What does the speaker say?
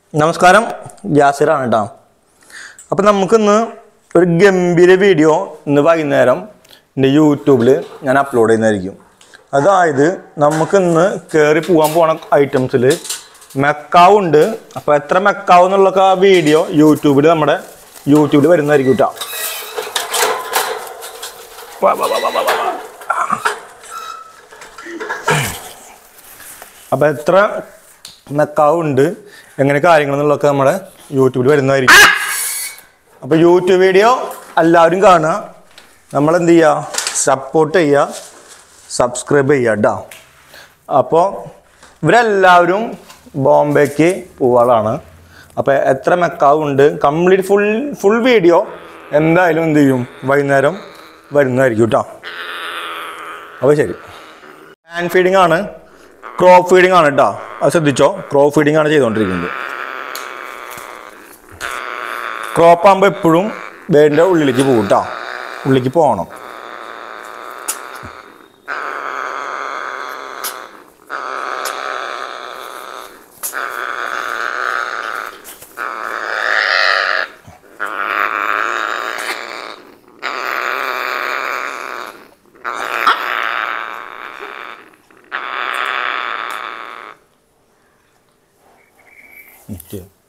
നമസ്കാരം യാസിറാണ് കേട്ടോ അപ്പം നമുക്കിന്ന് ഒരു ഗംഭീര വീഡിയോ ഇന്ന് വൈകുന്നേരം എൻ്റെ യൂട്യൂബിൽ ഞാൻ അപ്ലോഡ് ചെയ്യുന്നതായിരിക്കും അതായത് നമുക്കിന്ന് കയറി പോകാൻ പോണ ഐറ്റംസിൽ മെക്കാവ് ഉണ്ട് അപ്പോൾ എത്ര മെക്കാവ് എന്നുള്ളൊക്കെ ആ വീഡിയോ യൂട്യൂബിൽ നമ്മുടെ യൂട്യൂബിൽ വരുന്നതായിരിക്കും കേട്ടോ വാ, വാ, വാ, വാ, വാ, വാ. അപ്പോൾ എത്ര മെക്കാവ് ഉണ്ട് എങ്ങനെ കാര്യങ്ങൾ എന്നുള്ളതൊക്കെ നമ്മുടെ യൂട്യൂബിൽ വരുന്നതായിരിക്കും അപ്പോൾ യൂട്യൂബ് വീഡിയോ എല്ലാവരും കാണുക നമ്മൾ എന്ത് ചെയ്യുക സപ്പോർട്ട് ചെയ്യുക സബ്സ്ക്രൈബ് ചെയ്യുക കേട്ടോ അപ്പോൾ ഇവരെല്ലാവരും ബോംബെക്ക് പോവാളാണ് അപ്പോൾ എത്ര മെക്കാവ് ഉണ്ട് കംപ്ലീറ്റ് ഫുൾ ഫുൾ വീഡിയോ എന്തായാലും എന്ത് ചെയ്യും വൈകുന്നേരം വരുന്നതായിരിക്കും കേട്ടോ അപ്പോൾ ശരി ഹാൻഡ് ഫീഡിംഗ് ആണ് ക്രോപ്പ് ഫീഡിംഗ് ആണ് കേട്ടോ അത് ശ്രദ്ധിച്ചോ ക്രോപ്പ് ഫീഡിംഗ് ആണ് ചെയ്തുകൊണ്ടിരിക്കുന്നത് ക്രോപ്പ് ആകുമ്പോൾ എപ്പോഴും ബേഡിൻ്റെ ഉള്ളിലേക്ക് പോകും കേട്ടോ ഉള്ളിലേക്ക് പോകണം Okay.